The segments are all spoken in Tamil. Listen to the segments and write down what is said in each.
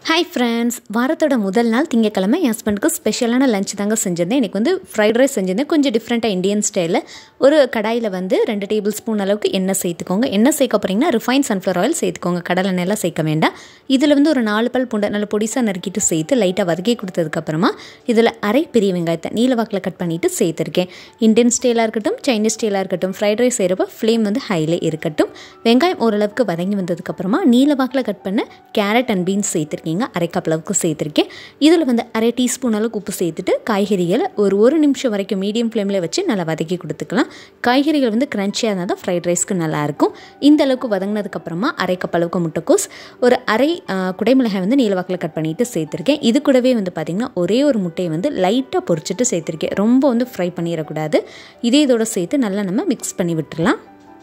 ஹாய் ஃப்ரெண்ட்ஸ் வாரத்தோட முதல் நாள் திங்கக்கிழமை என் ஹஸ்பண்டுக்கு ஸ்பெஷலான லஞ்ச் தாங்க செஞ்சிருந்தேன் எனக்கு வந்து ஃப்ரைட் ரைஸ் செஞ்சிருந்தேன் கொஞ்சம் டிஃப்ரெண்ட்டாக இந்தியன் ஸ்டைலில் ஒரு கடாயில் வந்து ரெண்டு டேபிள் ஸ்பூன் அளவுக்கு எண்ணெய் சேர்த்துக்கோங்க எண்ணெய் சேர்க்க போகிறீங்கன்னா ரிஃபைன் சன்ஃப்ளவர் ஆயில் சேர்த்துக்கோங்க கடலை எண்ணெய்லாம் சேர்க்க வேண்டாம் இதில் வந்து ஒரு நாலு பல் பூண்டை நல்ல பொடிசாக நறுக்கிட்டு சேர்த்து லைட்டாக வதக்கி கொடுத்ததுக்கப்புறமா இதில் அரை பெரிய வெங்காயத்தை நீல வாக்கில் கட் பண்ணிவிட்டு சேர்த்துருக்கேன் இந்தியன் ஸ்டைலாக இருக்கட்டும் சைனீஸ் ஸ்டைலாக இருக்கட்டும் ஃப்ரைட் ரைஸ் செய்கிறப்ப ஃப்ளேம் வந்து ஹைலே இருக்கட்டும் வெங்காயம் ஓரளவுக்கு வதங்கி வந்ததுக்கப்புறமா நீல வாக்கில் கட் பண்ண கேரட் அண்ட் பீன்ஸ் சேர்த்துருக்கீங்க அரை கப் அளவுக்கு சேர்த்துருக்கேன் இதில் வந்து அரை டீஸ்பூன் அளவுக்கு உப்பு சேர்த்துட்டு காய்கறிகளை ஒரு ஒரு நிமிஷம் வரைக்கும் மீடியம் ஃப்ளேமில் வச்சு நல்லா வதக்கி கொடுத்துக்கலாம் காய்கறிகள் வந்து க்ரன்ச்சியாக இருந்தால் தான் ஃப்ரைட் ரைஸ்க்கு நல்லாயிருக்கும் இந்த அளவுக்கு வதங்கினதுக்கப்புறமா அரை கப் அளவுக்கு முட்டைக்கோஸ் ஒரு அரை குடைமிளகாய் வந்து நீலவாக்கில் கட் பண்ணிவிட்டு சேர்த்துருக்கேன் இது கூடவே வந்து பார்த்திங்கன்னா ஒரே ஒரு முட்டையை வந்து லைட்டாக பொரிச்சிட்டு சேர்த்துருக்கேன் ரொம்ப வந்து ஃப்ரை பண்ணிடக்கூடாது இதே இதோட சேர்த்து நல்லா நம்ம மிக்ஸ் பண்ணி விட்டுறலாம்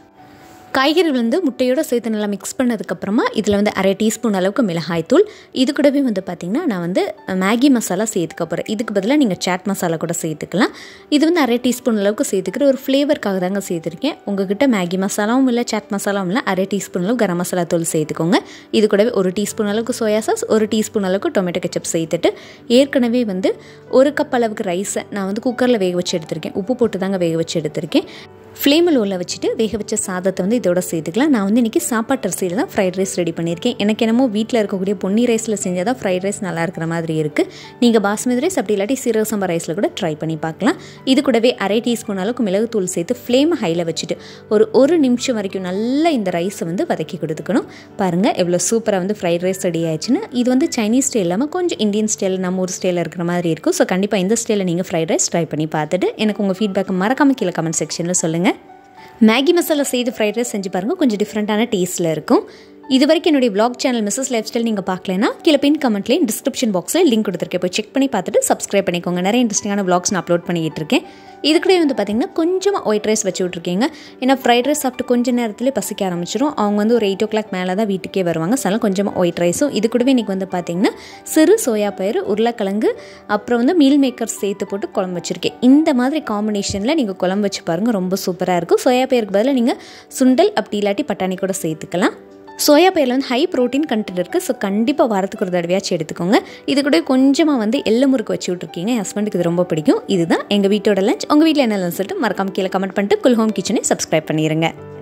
காய்கறிகள் வந்து முட்டையோடு சேர்த்து நல்லா மிக்ஸ் பண்ணதுக்கப்புறமா இதில் வந்து அரை டீஸ்பூன் அளவுக்கு மிளகாய்த்தூள் இது கூடவே வந்து பார்த்திங்கன்னா நான் வந்து மேகி மசாலா சேர்த்துக்க போகிறேன் இதுக்கு பதிலாக நீங்கள் சாட் மசாலா கூட சேர்த்துக்கலாம் இது வந்து அரை டீஸ்பூன் அளவுக்கு சேர்த்துக்கிற ஒரு ஃப்ளேவருக்காக தாங்க சேர்த்துருக்கேன் உங்ககிட்ட மேகி மசாலாவும் இல்லை சாட் மசாலாவும் இல்லை அரை டீஸ்பூன் அளவு கரம் மசாலா தூள் சேர்த்துக்கோங்க இது கூடவே ஒரு டீஸ்பூன் அளவுக்கு சோயா சாஸ் ஒரு டீஸ்பூன் அளவுக்கு டொமேட்டோ கெச்சப் சேர்த்துட்டு ஏற்கனவே வந்து ஒரு கப் அளவுக்கு ரைஸை நான் வந்து குக்கரில் வேக வச்சு எடுத்திருக்கேன் உப்பு போட்டு தாங்க வேக வச்சு எடுத்திருக்கேன் ஃப்ளேமில் உள்ள வச்சுட்டு வேக வச்ச சாதத்தை வந்து இதோட சேர்த்துக்கலாம் நான் வந்து இன்றைக்கி சாப்பாட்டு அரிசியில் தான் ஃப்ரைட் ரைஸ் ரெடி பண்ணியிருக்கேன் எனக்கு என்னமோ வீட்டில் இருக்கக்கூடிய பொன்னி ரைஸில் செஞ்சால் தான் ஃப்ரைட் ரைஸ் நல்லா இருக்கிற மாதிரி இருக்குது நீங்கள் பாஸ்மதி ரைஸ் அப்படி இல்லாட்டி சீரக சம்பா ரைஸில் கூட ட்ரை பண்ணி பார்க்கலாம் இது கூடவே அரை டீஸ்பூன் அளவுக்கு மிளகுத்தூள் சேர்த்து ஃப்ளேம் ஹையில் வச்சுட்டு ஒரு ஒரு நிமிஷம் வரைக்கும் நல்லா இந்த ரைஸை வந்து வதக்கி கொடுத்துக்கணும் பாருங்கள் எவ்வளோ சூப்பராக வந்து ஃப்ரைட் ரைஸ் ரெடி ஆயிடுச்சுன்னு இது வந்து சைனீஸ் ஸ்டைல் இல்லாமல் கொஞ்சம் இந்தியன் ஸ்டைல் நம்ம ஊர் ஸ்டைலில் இருக்கிற மாதிரி இருக்கும் ஸோ கண்டிப்பாக இந்த ஸ்டைலில் நீங்கள் ஃப்ரைட் ரைஸ் ட்ரை பண்ணி பார்த்துட்டு எனக்கு உங்கள் ஃபீட்பேக் மறக்காமல் கீழே கமெண்ட் செக்ஷனில் சொல்லுங்கள் மேகி மசாலா செய்து ஃப்ரைட் ரைஸ் செஞ்சு பாருங்கள் கொஞ்சம் டிஃப்ரெண்ட்டான டேஸ்ட்டில் இருக்கும் இது வரைக்கும் என்னுடைய blog channel Mrs lifestyle நீங்கள் பார்க்கலனா கீழே பின் கமெண்ட்லேயும் டிஸ்கிரிப்ஷன் பாக்ஸில் லிங்க் கொடுத்துருக்கேன் போய் செக் பண்ணி பார்த்துட்டு சப்ஸ்கிரைப் பண்ணிக்கோங்க நிறைய இன்ட்ரெஸ்டிங்கான பிளாக்ஸ் நான் அப்லோட் பண்ணிக்கிட்டு இருக்கேன் இது கூட வந்து பார்த்திங்கன்னா கொஞ்சமாக ஒயிட் ரைஸ் வச்சு விட்ருக்கீங்க ஏன்னா ஃப்ரைட் ரைஸ் சாப்பிட்டு கொஞ்சம் நேரத்துலேயே பசிக்க ஆரம்பிச்சிடும் அவங்க வந்து ஒரு எயிட் ஓ கிளாக் மேலே தான் வீட்டுக்கே வருவாங்க சில கொஞ்சமாக ஒயிட் ரைஸும் இது கூடவே இன்றைக்கி வந்து பார்த்திங்கன்னா சிறு சோயா பயிர் உருளைக்கிழங்கு அப்புறம் வந்து மீல் மேக்கர் சேர்த்து போட்டு குழம்பு வச்சுருக்கேன் இந்த மாதிரி காம்பினேஷனில் நீங்கள் குழம்பு வச்சு பாருங்கள் ரொம்ப சூப்பராக இருக்கும் சோயா பயிருக்கு பதிலாக நீங்கள் சுண்டல் அப்படி இல்லாட்டி பட்டாணி கூட சேர்த்துக்கலாம் சோயா பயிரில் வந்து ஹை ப்ரோட்டீன் கண்டென்ட் இருக்குது ஸோ கண்டிப்பாக வாரத்துக்கு ஒரு தடவையாச்சும் எடுத்துக்கோங்க இது கூட கொஞ்சமாக வந்து எள்ளு முறுக்கு வச்சு விட்ருக்கீங்க என் ஹஸ்பண்டுக்கு இது ரொம்ப பிடிக்கும் இதுதான் எங்கள் வீட்டோட லஞ்ச் உங்கள் வீட்டில் என்ன லஞ்ச் சொல்லிட்டு மறக்காம கீழே கமெண்ட் பண்ணிட்டு குல் ஹோம் கிச்சனை சப்ஸ்கிரைப் பண்ணிடுங்க